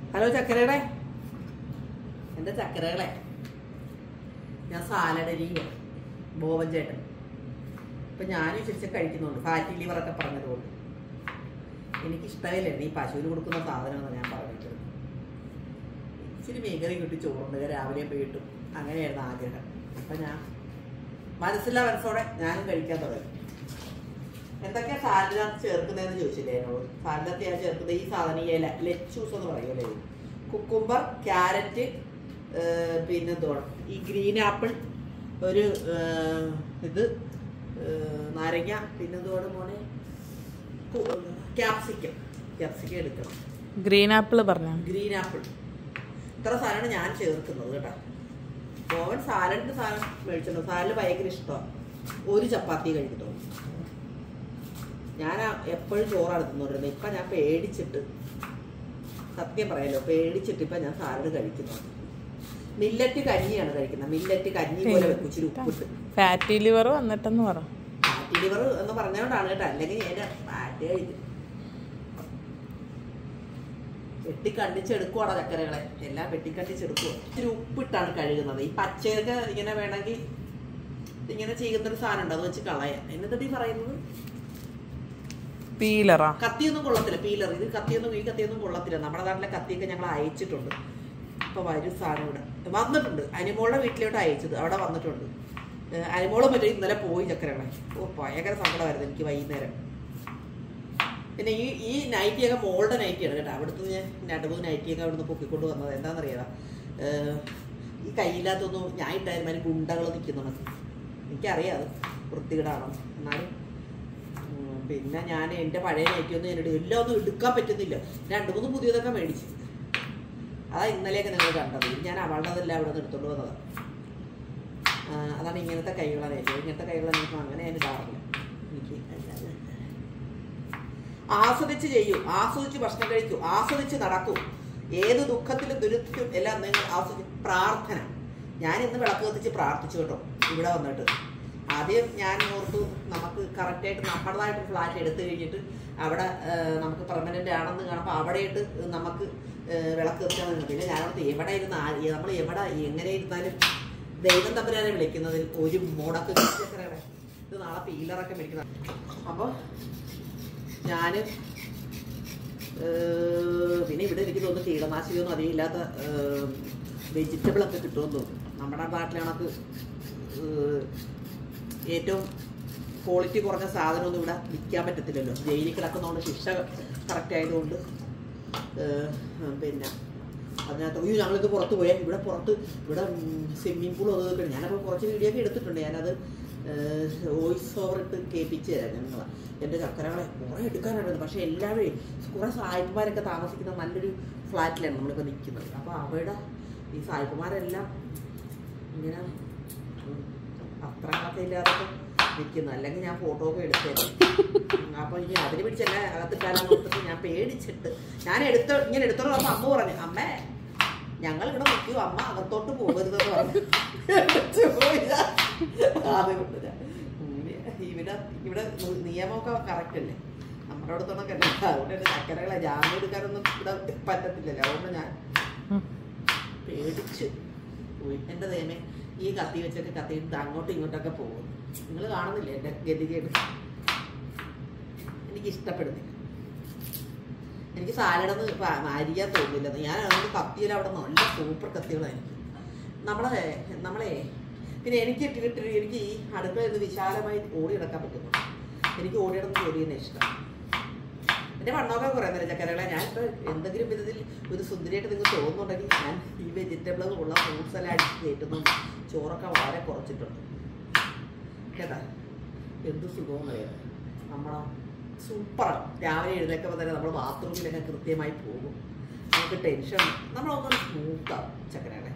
Hello ചക്കരകളെ എൻ്റെ ചക്കരകളെ ഞാൻ salad അരിയുക Bowen ചേട്ടൻ ഇപ്പം ഞാനും ഇച്ചിരി കഴിക്കുന്നുണ്ട് ഫാറ്റി ലിവറൊക്കെ പറഞ്ഞതുകൊണ്ട് എനിക്കിഷ്ടമില്ല ഈ പശുവിന് കൊടുക്കുന്ന സാധനമെന്ന് ഞാൻ പറഞ്ഞിട്ടുണ്ട് ഇച്ചിരി മീൻകറി കിട്ടി ചോറുണ്ട് രാവിലെ പോയിട്ടും അങ്ങനെയായിരുന്നു ആഗ്രഹം അപ്പം ഞാൻ മനസ്സില്ല മനസ്സോടെ ഞാനും കഴിക്കാൻ തുടങ്ങി എന്തൊക്കെയാ സാലഡിനകത്ത് ചേർക്കുന്നതെന്ന് ചോദിച്ചില്ലേ എന്നോട് സാലഡത്തെ ഞാൻ ചേർക്കുന്നത് ഈ സാധനം ഈ ഇല ലെച്ചൂസ് എന്ന് പറയുമല്ലേ ഇത് കുക്കുംബർ ക്യാരറ്റ് പിന്നെ എന്തുവാണ് ഈ ഗ്രീൻ ആപ്പിൾ ഒരു ഏർ, ഇത് ഏർ, നാരങ്ങ പിന്നെ എന്തുവാണ് മോനെ ക്യാപ്സിക്കം ക്യാപ്സിക്കം എടുക്കണം ഗ്രീൻ ആപ്പിൾ പറഞ്ഞു ഗ്രീൻ ആപ്പിൾ ഇത്ര സാധനമാണ് ഞാൻ ചേർക്കുന്നത് കേട്ടോ ഓവൻ സാലഡിന്റെ സാധനം മേടിച്ചിട്ടുണ്ട് സാലഡ് ഭയങ്കര ഇഷ്ടമാണ് ഒരു ചപ്പാത്തി കഴിക്കുന്നുള്ളൂ ഞാൻ എപ്പോഴും ചോറാണ് തിന്നുകൊണ്ടിരുന്നത് ഇപ്പം ഞാൻ പേടിച്ചിട്ട് സത്യം പറയാലോ പേടിച്ചിട്ട് ഇപ്പം ഞാൻ സാലഡ് കഴിക്കുന്നുണ്ട് മില്ലറ്റ് കഞ്ഞിയാണ് കഴിക്കുന്നത് മില്ലറ്റ് കഞ്ഞി പോലെ വെക്കും ഇച്ചിരി ഉപ്പിട്ട് ഫാറ്റി ലിവർ വന്നിട്ടെന്ന് പറ ഫാറ്റി ലിവർ എന്ന് പറഞ്ഞുകൊണ്ടാണ് കേട്ടോ അല്ലെങ്കിൽ ഞാൻ ഫാറ്റ് കഴിക്കും വെട്ടിക്കണ്ടിച്ചെടുക്കുവാടാ ചക്കരകളെ എല്ലാം വെട്ടിക്കണ്ടിച്ചെടുക്കുക ഇച്ചിരി ഉപ്പിട്ടാണ് കഴുകുന്നത് ഈ പച്ചയൊക്കെ ഇങ്ങനെ വേണമെങ്കിൽ ഇങ്ങനെ ചെയ്യുന്നൊരു സാധനം ഉണ്ട് അത് വെച്ച് കളയാം എന്നിട്ട് ഈ പറയുന്നത് പീലറാ കത്തിയൊന്നും കൊള്ളത്തില്ല പീലർ ഇത് കത്തിയൊന്നും ഈ കത്തിയൊന്നും കൊള്ളത്തില്ല നമ്മുടെ നാട്ടിലെ കത്തിയൊക്കെ ഞങ്ങൾ അയച്ചിട്ടുണ്ട് ഇപ്പൊ വരും സാധനം ഇവിടെ വന്നിട്ടുണ്ട് അനിമോളുടെ വീട്ടിലോട്ട് അയച്ചത് അവിടെ വന്നിട്ടുണ്ട് ഏഹ് അനിമോള് മറ്റേ ഇന്നലെ പോയി ചക്കരകളെ ഓ ഭയങ്കര സങ്കടമായിരുന്നു എനിക്ക് വൈകുന്നേരം പിന്നെ ഈ ഈ നൈറ്റിയൊക്കെ മോളുടെ നൈറ്റിയാണ് കേട്ടോ അവിടുന്ന് ഞാൻ രണ്ട് മൂന്ന് നൈറ്റിയൊക്കെ അവിടുന്ന് പൊക്കിക്കൊണ്ട് വന്നത് എന്താണെന്നറിയാം ഏഹ് ഈ കയ്യില്ലാത്തൊന്നും ഞാൻ ഇട്ടായിരുന്നു ഗുണ്ടകൾ നിൽക്കുന്നു നമുക്ക് എനിക്കറിയാം അത് വൃത്തികേടാണ് എന്നാലും ഉം, പിന്നെ ഞാൻ എൻ്റെ പഴയ നൈറ്റിയൊന്നും ഞാൻ എല്ലാം ഒന്നും എടുക്കാൻ പറ്റുന്നില്ല രണ്ട് മൂന്ന് പുതിയതൊക്കെ മേടിച്ചു അതാ ഇന്നലെയൊക്കെ നിങ്ങൾ കണ്ടത് ഇത് ഞാൻ അവളുടെതെല്ലാം അവിടെ നിന്ന് എടുത്തോണ്ട് വന്നത് അതാണ് ഇങ്ങനത്തെ കൈകളാണ് ഏറ്റവും ഇങ്ങനത്തെ കൈകളെ എനിക്ക് അങ്ങനെ ഞാൻ ഇടാറില്ല എനിക്ക് അല്ലാതെ ആസ്വദിച്ച് ചെയ്യൂ ആസ്വദിച്ച് ഭക്ഷണം കഴിക്കൂ ആസ്വദിച്ച് നടക്കൂ ഏത് ദുഃഖത്തിലും ദുരിതത്തിലും എല്ലാം നിങ്ങൾ ആസ്വദിച്ച് പ്രാർത്ഥന ഞാൻ ഇന്ന് വിളക്ക് കത്തിച്ച് പ്രാർത്ഥിച്ചു കേട്ടോ ഇവിടെ വന്നിട്ട് ആദ്യം ഞാൻ ഓർത്തു നമുക്ക് കറക്റ്റായിട്ട് നമ്മുടേതായിട്ട് ഫ്ലാറ്റ് എടുത്തു കഴിഞ്ഞിട്ട് അവിടെ ആ, നമുക്ക് പെർമനന്റ് ആണെന്ന് കാണുമ്പോൾ അവിടെയിട്ട് നമുക്ക് ആ, വിളക്ക് കത്തിച്ചാൽ മതി. പിന്നെ ഞാനോർത്ത് എവിടെ ഇരുന്ന് ആ- നമ്മൾ എവിടെ എങ്ങനെ ഇരുന്നാലും ദൈവം തമ്പുരാനെ വിളിക്കുന്നതിൽ ഒരു മുടക്ക് കിട്ടിയ ഇത് നാളെ പീലറൊക്കെ മേടിക്കുന്ന അപ്പോൾ ഞാൻ പിന്നെ ഇവിടെ എനിക്ക് തോന്നുന്നു കീടനാശിനിയൊന്നും അധികം ഇല്ലാത്ത വെജിറ്റബിൾ ഒക്കെ കിട്ടുമെന്ന് തോന്നുന്നു നമ്മുടെ നാട്ടിലാണക്ക് ഏറ്റവും ക്വാളിറ്റി കുറഞ്ഞ സാധനമൊന്നും ഇവിടെ വിൽക്കാൻ പറ്റത്തില്ലല്ലോ ജയിലിൽ കിടക്കുന്നതുകൊണ്ട് ശിക്ഷ കറക്റ്റ് ആയതുകൊണ്ട് ഏഹ്, പിന്നെ അതിനകത്ത് അയ്യോ ഞങ്ങളിത് പുറത്ത് പോയാൽ ഇവിടെ പുറത്ത് ഇവിടെ സ്വിമ്മിംഗ് പൂൾ അതൊക്കെ ഉണ്ട്. ഞാനപ്പോൾ കുറച്ച് വീഡിയോ ഒക്കെ എടുത്തിട്ടുണ്ട് ഞാനത് വോയിസ് ഓവർ ഇട്ട് കേൾപ്പിച്ച് തരാം ഞങ്ങൾ എൻ്റെ ചക്കരകളെ കുറേ എടുക്കാനുള്ളത് പക്ഷേ എല്ലാവരും കുറേ സായിപ്പന്മാരൊക്കെ താമസിക്കുന്ന നല്ലൊരു ഫ്ലാറ്റിലാണ് നമ്മളിപ്പോൾ നിൽക്കുന്നത് അപ്പോൾ അവിടെ ഈ സായിപ്പന്മാരെല്ലാം ഇങ്ങനെ ഉം, പത്രങ്ങളൊക്കെ ഇല്ലാതൊക്കെ നിൽക്കുന്നു അല്ലെങ്കിൽ ഞാൻ ഫോട്ടോ ഒക്കെ എടുത്തേനെ അപ്പൊ ഇനി അതിന് പിടിച്ചല്ല അകത്തിട്ടാലും നോക്കിട്ട് ഞാൻ പേടിച്ചിട്ട് ഞാൻ എടുത്ത ഇങ്ങനെ എടുത്തോണ്ട് വന്നപ്പോ അമ്മ പറഞ്ഞു അമ്മേ ഞങ്ങൾ ഇവിടെ നിൽക്കൂ അമ്മ അകത്തോട്ട് പോകരുതെന്ന് പറഞ്ഞു എടുത്ത് പോയില്ല. അതുകൊണ്ട് ഞാൻ ഉം, ഇവിടെ ഇവിടെ നിയമമൊക്കെ കറക്റ്റ് അല്ലേ നമ്മുടെ അടുത്തൊന്നും അല്ല അതുകൊണ്ട് തന്നെ ചക്കരകളെ ജാമ്യം എടുക്കാനൊന്നും ഇവിടെ പറ്റത്തില്ലല്ലോ അതുകൊണ്ട് ഞാൻ പേടിച്ച് പോയി എൻ്റെ ദൈവമേ ഈ കത്തി വെച്ചൊക്കെ കത്തിയിട്ട് അങ്ങോട്ടും ഇങ്ങോട്ടൊക്കെ പോകും നിങ്ങൾ കാണുന്നില്ലേ എൻ്റെ ഗതികേട് എനിക്ക് ഇഷ്ടപ്പെടുന്നില്ല എനിക്ക് സാലഡൊന്നും അരിയാൻ തോന്നില്ല ഞാൻ അതുകൊണ്ട് കത്തിയിൽ അവിടെ നല്ല സൂപ്പർ കത്തികളായിരിക്കും നമ്മളെ നമ്മളെ പിന്നെ എനിക്ക് ഇട്ടിട്ട് എനിക്ക് ഈ അടുക്കളയിൽ നിന്ന് വിശാലമായി ഓടി നടക്കാൻ പറ്റുന്നു എനിക്ക് ഓടിയിടുന്ന ജോലി തന്നെ ഇഷ്ടം എന്റെ വണ്ണമൊക്കെ കുറേ നേരം ചക്കരകളെ ഞാൻ ഇപ്പൊ എന്തെങ്കിലും വിധത്തിൽ ഒരു സുന്ദരിയായിട്ട് നിങ്ങൾക്ക് തോന്നുന്നുണ്ടെങ്കിൽ ഞാൻ ഈ വെജിറ്റബിളുകൾ ഉള്ള ഫ്രൂട്ട്സ് എല്ലാം അടിച്ച് കയറ്റുന്നുണ്ട് ചോറൊക്കെ വളരെ കുറച്ചിട്ടുണ്ട് കേട്ടാ എന്ത് സുഖമെന്ന് അറിയാം നമ്മളാ സൂപ്പറാണ് രാവിലെ എഴുന്നേക്കുമ്പോൾ തന്നെ നമ്മൾ ബാത്റൂമിലൊക്കെ കൃത്യമായി പോകും നമുക്ക് ടെൻഷൻ നമ്മളൊന്നും സ്മൂത്താവും ചക്കരകളെ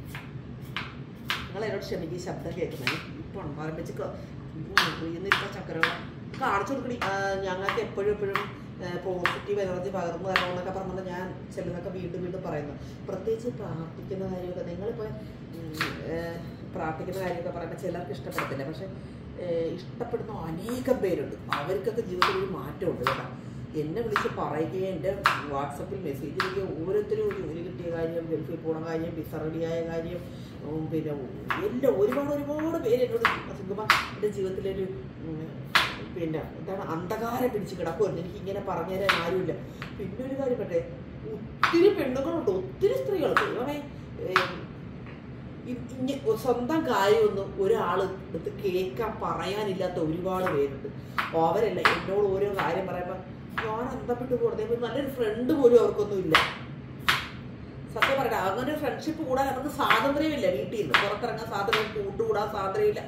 നിങ്ങൾ എന്നോട് ക്ഷമിക്കും ശബ്ദം കേൾക്കുന്നത് ഇപ്പം പറമ്പിച്ച് ഇന്നിപ്പോൾ ചക്കരകളെ കാണിച്ചു കൊടുക്കണി ആ, ഞങ്ങൾക്ക് എപ്പോഴും എപ്പോഴും പോസിറ്റീവ് എനർജി പകർന്നു തരണമെന്നൊക്കെ പറഞ്ഞുകൊണ്ട് ഞാൻ ചിലതൊക്കെ വീണ്ടും വീണ്ടും പറയുന്നു പ്രത്യേകിച്ച് പ്രാർത്ഥിക്കുന്ന കാര്യമൊക്കെ നിങ്ങളിപ്പോൾ പ്രാർത്ഥിക്കുന്ന കാര്യമൊക്കെ പറയുമ്പോൾ ചിലർക്ക് ഇഷ്ടപ്പെടത്തില്ല പക്ഷെ ഏഹ്, ഇഷ്ടപ്പെടുന്ന അനേകം പേരുണ്ട് അവർക്കൊക്കെ ജീവിതത്തിൽ ഒരു മാറ്റമുണ്ട് കേട്ടോ എന്നെ വിളിച്ച് പറയുകയും എൻ്റെ വാട്സപ്പിൽ മെസ്സേജ് ഇടുകയും ഓരോരുത്തരും ഒരു ജോലി കിട്ടിയ കാര്യം ഗൾഫിൽ പോണ കാര്യം വിസ റെഡിയായ കാര്യം ഉം, പിന്നെ എല്ലാം ഒരുപാട് ഒരുപാട് പേര് എന്നോട് സിംഗമ എൻ്റെ ജീവിതത്തിലൊരു ഉം, പിന്നെ എന്താണ് അന്ധകാരം പിടിച്ച് കിടക്കുമായിരുന്നു എനിക്ക് ഇങ്ങനെ പറഞ്ഞു തരാൻ ആരുമില്ല പിന്നെ ഒരു കാര്യം പറ്റേ ഒത്തിരി പെണ്ണുങ്ങളുണ്ട് ഒത്തിരി സ്ത്രീകൾ ദൈവമേ ഏം, ഇ- ഇങ്ങ- സ്വന്തം കാര്യമൊന്നും ഒരാൾ എടുത്ത് കേൾക്കാൻ പറയാനില്ലാത്ത ഒരുപാട് പേരുണ്ട് അപ്പോൾ അവരല്ല എന്നോട് ഓരോ കാര്യം പറയുമ്പോൾ ഞാൻ അന്തപ്പെട്ട് പോകുന്നത് നല്ലൊരു ഫ്രണ്ട് പോലും അവർക്കൊന്നും ഇല്ല സത്യം പറയട്ടെ അങ്ങനെ ഒരു ഫ്രണ്ട്ഷിപ്പ് കൂടാൻ അവർക്ക് സ്വാതന്ത്ര്യമില്ല വീട്ടിൽ നിന്ന് പുറത്തിറങ്ങാൻ സ്വാതന്ത്ര്യം കൂട്ടുകൂടാൻ സ്വാതന്ത്ര്യമില്ല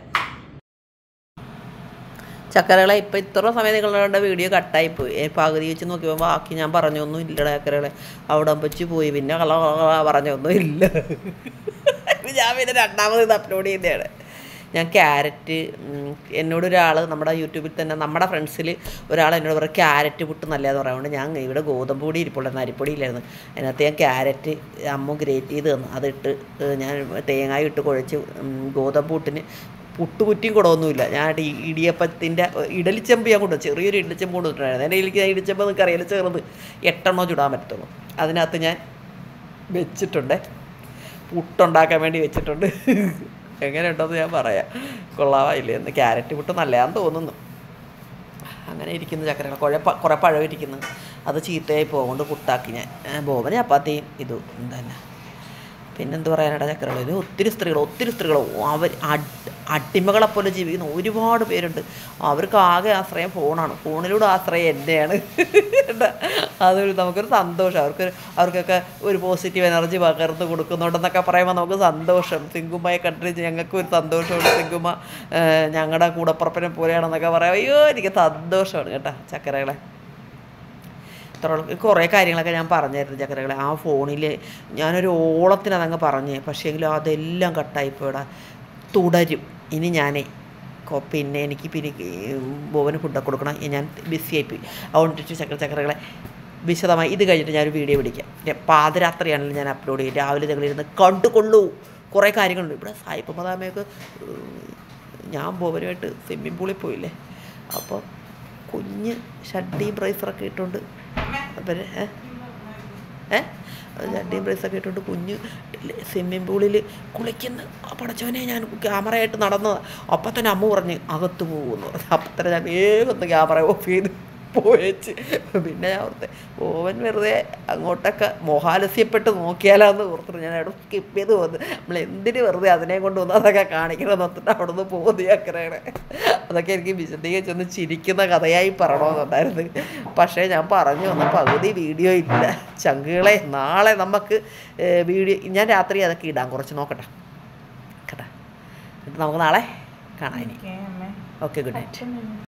ചക്കരകളെ ഇപ്പം ഇത്ര സമയം നിങ്ങളുടെ വീഡിയോ കട്ടായി പോയി ഏ, പകുതി വെച്ച് നോക്കിയപ്പോൾ ബാക്കി ഞാൻ പറഞ്ഞൊന്നും ഇല്ലടാ ചക്കരകളെ അവിടെ വെച്ച് പോയി പിന്നെ കള കള കള പറഞ്ഞൊന്നും ഇല്ല ഞാൻ പിന്നെ രണ്ടാമത് ഇത് അപ്ലോഡ് ചെയ്തതാണ് ഞാൻ ക്യാരറ്റ് ഉം, എന്നോട് ഒരാൾ നമ്മുടെ യൂട്യൂബിൽ തന്നെ നമ്മുടെ ഫ്രണ്ട്സിൽ ഒരാൾ എന്നോട് പറയും ക്യാരറ്റ് പുട്ട് നല്ലതെന്ന് പറയുന്നത് ഞാൻ ഇവിടെ ഗോതമ്പ് പൊടി ഇരിപ്പുണ്ടായിരുന്നു അരിപ്പൊടി ഇല്ലായിരുന്നു അതിനകത്ത് ഞാൻ ക്യാരറ്റ് അമ്മ ഗ്രേറ്റ് ചെയ്ത് തന്നു അതിട്ട് ഏ, ഞാൻ തേങ്ങായി ഇട്ട് കുഴച്ച് ഉം, ഗോതമ്പ് പുട്ടിന് പുട്ടുകുറ്റിയും കുടമൊന്നുമില്ല ഞാൻ ഈ ഇടിയപ്പത്തിൻ്റെ ഇഡലിച്ചെമ്പ് ഞാൻ കൊണ്ടു ചെറിയൊരു ഇഡലിച്ചെമ്പ് കൊണ്ടുവന്നിട്ടുണ്ടായിരുന്നു എൻ്റെ എനിക്ക് ഇടിച്ചെമ്പ് നിങ്ങൾക്ക് അറിയില്ല ചെറുത് എട്ടെണ്ണോ ചുടാൻ പറ്റത്തുള്ളൂ അതിനകത്ത് ഞാൻ വെച്ചിട്ടുണ്ട് പുട്ടുണ്ടാക്കാൻ വേണ്ടി വെച്ചിട്ടുണ്ട് എങ്ങനെയുണ്ടെന്ന് ഞാൻ പറയാം കൊള്ളാവായില്ലേ എന്ന് ക്യാരറ്റ് പുട്ട് നല്ലതാന്ന് തോന്നുന്നു അങ്ങനെ ഇരിക്കുന്നു ചക്കരകൾ കുറെ പ- കുറേ പഴം ഇരിക്കുന്നു അത് ചീത്തയായി പോകുകൊണ്ട് പുട്ടാക്കി ഞാൻ ഏ, ബോബന് ചപ്പാത്തിയും ഇതും എന്തന്നെ പിന്നെന്ത് പറയാനടാ ചക്കരകൾ ഇത് ഒത്തിരി സ്ത്രീകൾ ഒത്തിരി സ്ത്രീകൾ അവർ അടിമകളെ പോലെ ജീവിക്കുന്ന ഒരുപാട് പേരുണ്ട് അവർക്ക് ആകെ ആശ്രയം ഫോണാണ് ഫോണിലൂടെ ആശ്രയം എന്നെയാണ് അതൊരു നമുക്കൊരു സന്തോഷം അവർക്ക് അവർക്കൊക്കെ ഒരു പോസിറ്റീവ് എനർജി പകർന്ന് കൊടുക്കുന്നുണ്ടെന്നൊക്കെ പറയുമ്പോൾ നമുക്ക് സന്തോഷം സിങ്കുമ്മയെ കണ്ടിട്ട് ഞങ്ങൾക്ക് ഒരു സന്തോഷമുണ്ട് സിങ്കുമ്മ ഞങ്ങളുടെ കൂടപ്പുറപ്പിനെ പോലെയാണെന്നൊക്കെ പറയാം അയ്യോ എനിക്ക് സന്തോഷമാണ് കേട്ടോ ചക്കരകളെ ഇത്ര കുറേ കാര്യങ്ങളൊക്കെ ഞാൻ പറഞ്ഞായിരുന്നു ചക്കരകളെ ആ ഫോണിൽ ഞാനൊരു ഓളത്തിന് അതങ്ങ് പറഞ്ഞേ പക്ഷേങ്കിൽ അതെല്ലാം കട്ടായിപ്പോയിടാ തുടരും ഇനി ഞാനേ കൊ- പിന്നെ എനിക്ക് പിന്നെ ബോവന് ഫുഡൊക്കെ കൊടുക്കണം ഇനി ഞാൻ ബിസി ആയിപ്പോയി അതുകൊണ്ട് ചക്കര ചക്കരകളെ വിശദമായി ഇത് കഴിഞ്ഞിട്ട് ഞാനൊരു വീഡിയോ പിടിക്കാം ര- പാതിരാത്രിയാണെങ്കിലും ഞാൻ അപ്ലോഡ് ചെയ്യും രാവിലെ ഞങ്ങളിരുന്ന് കണ്ടുകൊള്ളൂ കുറേ കാര്യങ്ങളുണ്ട് ഇവിടെ സായിപ്പ് മദാമയൊക്കെ ഞാൻ ബോവനുമായിട്ട് സ്വിമ്മിംഗ് പൂളിൽ പോയില്ലേ അപ്പോൾ കുഞ്ഞ് ഷഡ്ഡിയും ബ്രേസറൊക്കെ ഇട്ടുകൊണ്ട് അപ്പം ഏ ഏ ഷഡ്ഡിയും ബ്രേസറൊക്കെ ഇട്ടുകൊണ്ട് കുഞ്ഞ് സ്വിമ്മിംഗ് പൂളിൽ കുളിക്കുന്നു ആ പടച്ചവനെ ഞാൻ ക്യാമറയായിട്ട് നടന്നതാണ് അപ്പം തന്നെ അമ്മ പറഞ്ഞ് അകത്ത് പോകുമെന്ന് പറഞ്ഞു അപ്പം തന്നെ ഞാൻ വേഗം ഒന്ന് ക്യാമറ ഓഫ് ചെയ്ത് പോയച്ച് പിന്നെ ഞാൻ ഓർത്ത് ഓവൻ വെറുതെ അങ്ങോട്ടൊക്കെ മോഹാലസ്യപ്പെട്ട് നോക്കിയാലാന്ന് ഓർത്തിട്ട് ഞാൻ അവിടെ സ്കിപ്പ് ചെയ്ത് പോകുന്നു നമ്മൾ എന്തിന് വെറുതെ അതിനെ കൊണ്ട് വന്ന് അതൊക്കെ കാണിക്കണമെന്ന് ഓർത്തിട്ട് അവിടെ നിന്ന് പോകുന്നു ചക്കരയുടെ അതൊക്കെ എനിക്ക് വിശദീകരിച്ചൊന്ന് ചിരിക്കുന്ന കഥയായി പറയണമെന്നുണ്ടായിരുന്നു പക്ഷേ ഞാൻ പറഞ്ഞു വന്ന പകുതി വീഡിയോ ഇല്ല ചങ്കുകളെ നാളെ നമുക്ക് ഏഹ്, വീഡിയോ ഞാൻ രാത്രി അതൊക്കെ ഇടാം കുറച്ച് നോക്കട്ടെ കേട്ടോ എന്നിട്ട് നമുക്ക് നാളെ കാണാം ഇനി ഓക്കെ ഗുഡ് നൈറ്റ്